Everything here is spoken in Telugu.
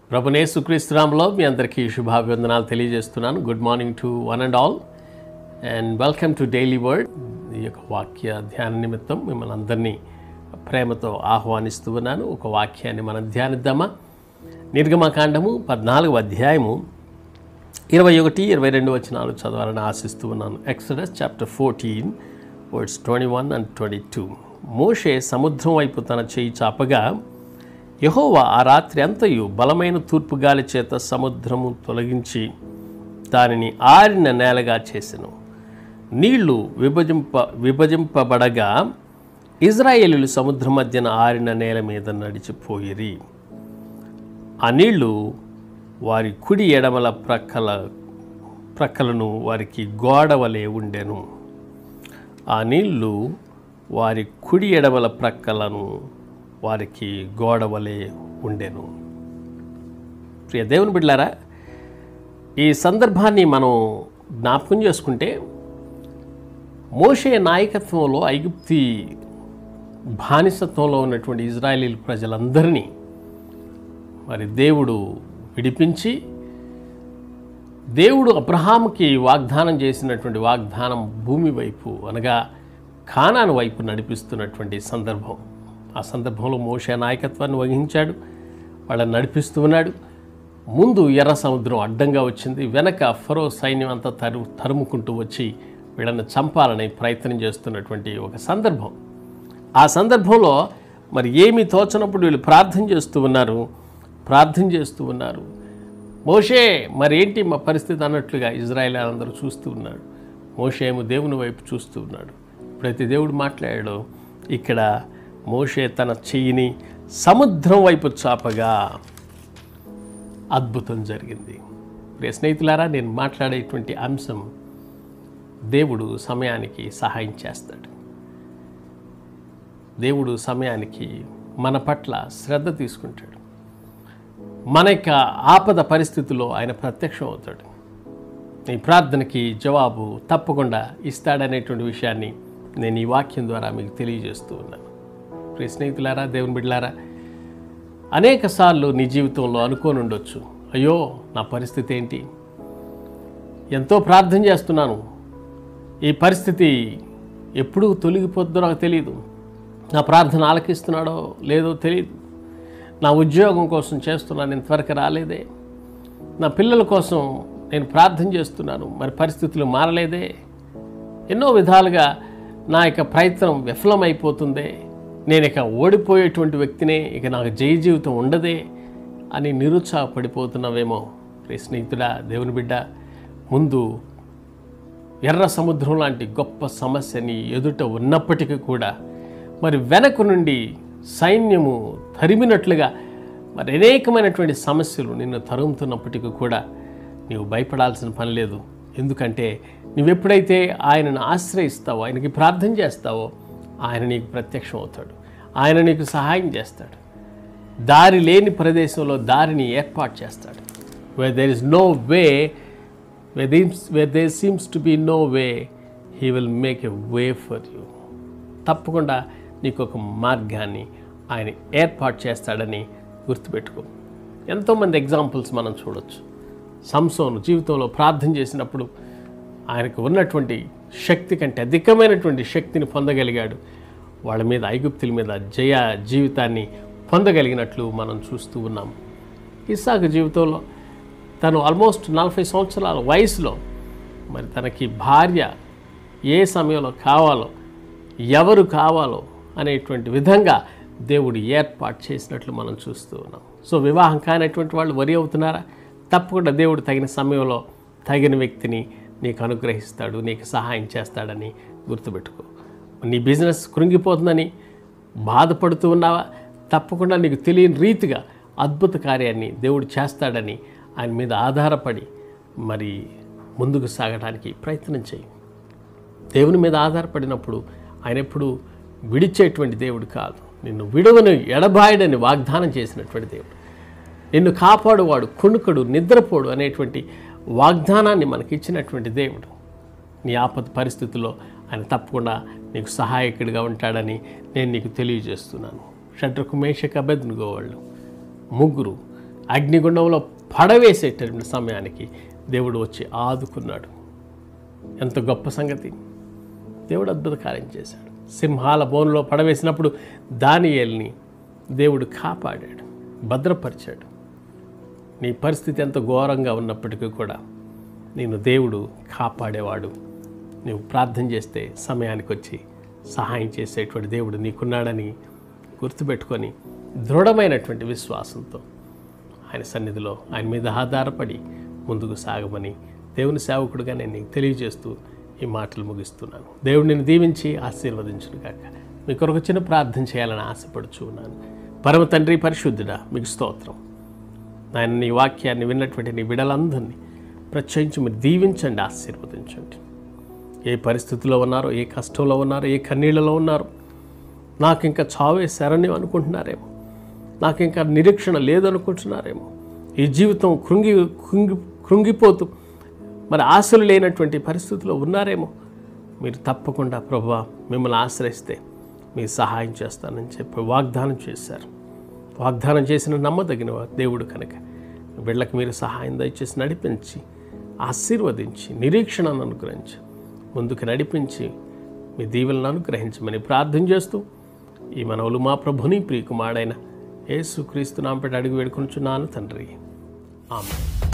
ప్రభునేసుక్రీస్తునామలో మీ అందరికీ శుభాభివందనాలు తెలియజేస్తున్నాను good morning to one and all and welcome to daily word ఈ యొక్క వాక్య ధ్యాన నిమిత్తం మిమ్మల్ని అందరినీ ప్రేమతో ఆహ్వానిస్తూ ఉన్నాను ఒక వాక్యాన్ని మనం ధ్యానిద్దామా నిర్గమకాండము పద్నాలుగు అధ్యాయము ఇరవై ఒకటి ఇరవై రెండు వచనాలు చదవాలని ఆశిస్తూ ఉన్నాను Exodus chapter fourteen words twenty one and twenty two మోషే సముద్రం వైపు తన చేయి చాపగా యహోవా ఆ రాత్రి అంతయు బలమైన తూర్పు గాలి చేత సముద్రము తొలగించి దానిని ఆరిన నేలగా చేసెను నీళ్లు విభజింప విభజింపబడగా ఇజ్రాయేలీలు సముద్రం మధ్యన ఆరిన నేల మీద నడిచిపోయిరి ఆ నీళ్లు వారి కుడి ఎడమల ప్రక్కల ప్రక్కలను వారికి గోడ వలె ఉండెను ఆ నీళ్లు వారి కుడి ఎడమల ప్రక్కలను వారికి గోడ వలె ఉండెను ప్రియ దేవుని బిడ్డారా ఈ సందర్భాన్ని మనం జ్ఞాపకం చేసుకుంటే మోషే నాయకత్వంలో ఐగుప్తి బానిసత్వంలో ఉన్నటువంటి ఇజ్రాయేలీ ప్రజలందరినీ మరి దేవుడు విడిపించి దేవుడు అబ్రహాంకి వాగ్దానం చేసినటువంటి వాగ్దానం భూమి వైపు అనగా ఖానాను వైపు నడిపిస్తున్నటువంటి సందర్భం ఆ సందర్భంలో మోషే నాయకత్వాన్ని వహించాడు వాళ్ళని నడిపిస్తూ ఉన్నాడు ముందు ఎర్ర సముద్రం అడ్డంగా వచ్చింది వెనక ఫరో సైన్యం అంతా తరు తరుముకుంటూ వచ్చి వీళ్ళని చంపాలని ప్రయత్నం చేస్తున్నటువంటి ఒక సందర్భం ఆ సందర్భంలో మరి ఏమి తోచనప్పుడు వీళ్ళు ప్రార్థన చేస్తూ ఉన్నారు ప్రార్థన చేస్తూ ఉన్నారు మోషే మరి ఏంటి మా పరిస్థితి అన్నట్లుగా ఇజ్రాయెల్ అందరూ చూస్తూ ఉన్నాడు మోషే ఏమో దేవుని వైపు చూస్తూ ఉన్నాడు ప్రతి దేవుడు మాట్లాడాడు ఇక్కడ మోషే తన చెయ్యిని సముద్రం వైపు చాపగా అద్భుతం జరిగింది ప్రియ స్నేహితులారా నేను మాట్లాడేటువంటి అంశం దేవుడు సమయానికి సహాయం చేస్తాడు దేవుడు సమయానికి మన పట్ల శ్రద్ధ తీసుకుంటాడు మన యొక్క ఆపద పరిస్థితుల్లో ఆయన ప్రత్యక్షం అవుతాడు ఈ ప్రార్థనకి జవాబు తప్పకుండా ఇస్తాడనేటువంటి విషయాన్ని నేను ఈ వాక్యం ద్వారా మీకు తెలియజేస్తూ ఉన్నాను ప్రియ స్నేహితులారా దేవుని బిడ్డలారా అనేక సార్లు నీ జీవితంలో అనుకోని ఉండొచ్చు అయ్యో నా పరిస్థితి ఏంటి ఎంతో ప్రార్థన చేస్తున్నాను ఈ పరిస్థితి ఎప్పుడు తొలగిపోద్దో నాకు తెలియదు నా ప్రార్థన ఆలకిస్తున్నాడో లేదో తెలియదు నా ఉద్యోగం కోసం చేస్తున్నాను ఇంతవరకు రాలేదే నా పిల్లల కోసం నేను ప్రార్థన చేస్తున్నాను మరి పరిస్థితులు మారలేదే ఎన్నో విధాలుగా నా యొక్క ప్రయత్నం విఫలమైపోతుందే నేను ఇక ఓడిపోయేటువంటి వ్యక్తినే ఇక నాకు జయ జీవితం ఉండదే అని నిరుత్సాహపడిపోతున్నావేమో రే స్నేహితుడా దేవుని బిడ్డ ముందు ఎర్ర సముద్రం లాంటి గొప్ప సమస్యని ఎదుట ఉన్నప్పటికీ కూడా మరి వెనక నుండి సైన్యము తరిమినట్లుగా మరి అనేకమైనటువంటి సమస్యలు నిన్ను తరుముతున్నప్పటికీ కూడా నీవు భయపడాల్సిన పని లేదు ఎందుకంటే నువ్వెప్పుడైతే ఆయనను ఆశ్రయిస్తావో ఆయనకి ప్రార్థన చేస్తావో ఆయన నీకు ప్రత్యక్షం అవుతాడు ఆయన నీకు సహాయం చేస్తాడు దారి లేని ప్రదేశంలో దారిని ఏర్పాటు చేస్తాడు way there is no way where there seems to be no way he will make a way for you తప్పకుండా నీకు ఒక మార్గాన్ని ఆయన ఏర్పాటు చేస్తాడని గుర్తుపెట్టుకో ఎంతోమంది ఎగ్జాంపుల్స్ మనం చూడొచ్చు సంసోను జీవితంలో ప్రార్థన చేసినప్పుడు ఆయనకు ఉన్నటువంటి శక్తి కంటే అధికమైనటువంటి శక్తిని పొందగలిగాడు వాళ్ళ మీద ఐగుప్తుల మీద జయ జీవితాన్ని పొందగలిగినట్లు మనం చూస్తూ ఉన్నాం ఇస్సాకు జీవితంలో తను ఆల్మోస్ట్ నలభై సంవత్సరాల వయసులో మరి తనకి భార్య ఏ సమయంలో కావాలో ఎవరు కావాలో అనేటువంటి విధంగా దేవుడు ఏర్పాటు చేసినట్లు మనం చూస్తూ ఉన్నాం సో వివాహం కానటువంటి వాళ్ళు వరి అవుతున్నారా తప్పకుండా దేవుడు తగిన సమయంలో తగిన వ్యక్తిని నీకు అనుగ్రహిస్తాడు నీకు సహాయం చేస్తాడని గుర్తుపెట్టుకో నీ బిజినెస్ కృంగిపోతుందని బాధపడుతూ ఉన్నావా తప్పకుండా నీకు తెలియని రీతిగా అద్భుత కార్యాన్ని దేవుడు చేస్తాడని ఆయన మీద ఆధారపడి మరి ముందుకు సాగడానికి ప్రయత్నం చేయి దేవుని మీద ఆధారపడినప్పుడు ఆయన ఎప్పుడు విడిచేటువంటి దేవుడు కాదు నిన్ను విడువను ఎడబాయడని వాగ్దానం చేసినటువంటి దేవుడు నిన్ను కాపాడువాడు కుణుకుడు నిద్రపోడు అనేటువంటి వాగ్దానాన్ని మనకి ఇచ్చినటువంటి దేవుడు నీ ఆపద పరిస్థితుల్లో ఆయన తప్పకుండా నీకు సహాయకుడిగా ఉంటాడని నేను నీకు తెలియజేస్తున్నాను షడ్రకు మేషక అభెద్నుగో వాళ్ళు ముగ్గురు అగ్నిగుండంలో పడవేసేటటువంటి సమయానికి దేవుడు వచ్చి ఆదుకున్నాడు ఎంత గొప్ప సంగతి దేవుడు అద్భుత కార్యం చేశాడు సింహాల బోన్లో పడవేసినప్పుడు దానియేల్ని దేవుడు కాపాడాడు భద్రపరిచాడు నీ పరిస్థితి ఎంత ఘోరంగా ఉన్నప్పటికీ కూడా నేను దేవుడు కాపాడేవాడు నువ్వు ప్రార్థన చేస్తే సమయానికి వచ్చి సహాయం చేసేటువంటి దేవుడు నీకున్నాడని గుర్తుపెట్టుకొని దృఢమైనటువంటి విశ్వాసంతో ఆయన సన్నిధిలో ఆయన మీద ఆధారపడి ముందుకు సాగమని దేవుని సేవకుడిగా నేను నీకు తెలియజేస్తూ ఈ మాటలు ముగిస్తున్నాను దేవుడు నేను దీవించి ఆశీర్వదించును కాక మీ కొరకు చిన్న ప్రార్థన చేయాలని ఆశపడుచు ఉన్నాను పరమ తండ్రి పరిశుద్ధుడా మీకు స్తోత్రం ఆయన నీ వాక్యాన్ని విన్నటువంటి నీ బిడలందరినీ ప్రత్యేకించి మీరు దీవించండి ఆశీర్వదించండి ఏ పరిస్థితిలో ఉన్నారో ఏ కష్టంలో ఉన్నారో ఏ కన్నీళ్ళలో ఉన్నారో నాకు ఇంకా చావే శరణ్యం అనుకుంటున్నారేమో నాకు ఇంకా నిరీక్షణ లేదనుకుంటున్నారేమో ఈ జీవితం కృంగి కృంగి కృంగిపోతూ మరి ఆశలు లేనటువంటి పరిస్థితిలో ఉన్నారేమో మీరు తప్పకుండా ప్రభు మిమ్మల్ని ఆశ్రయిస్తే మీకు సహాయం చేస్తానని చెప్పి వాగ్దానం చేశారు వాగ్దానం చేసిన నమ్మదగిన దేవుడు కనుక వీళ్ళకి మీరు సహాయం దయచేసి నడిపించి ఆశీర్వదించి నిరీక్షణను అనుగ్రహించి ముందుకు నడిపించి మీ దీవులను అనుగ్రహించమని ప్రార్థన చేస్తూ ఈ మనవులు మా ప్రభుని ప్రియకుమాడైన యేసు క్రీస్తు నాంపటి అడిగి వేడుకొనుచున్నాను తండ్రి ఆమె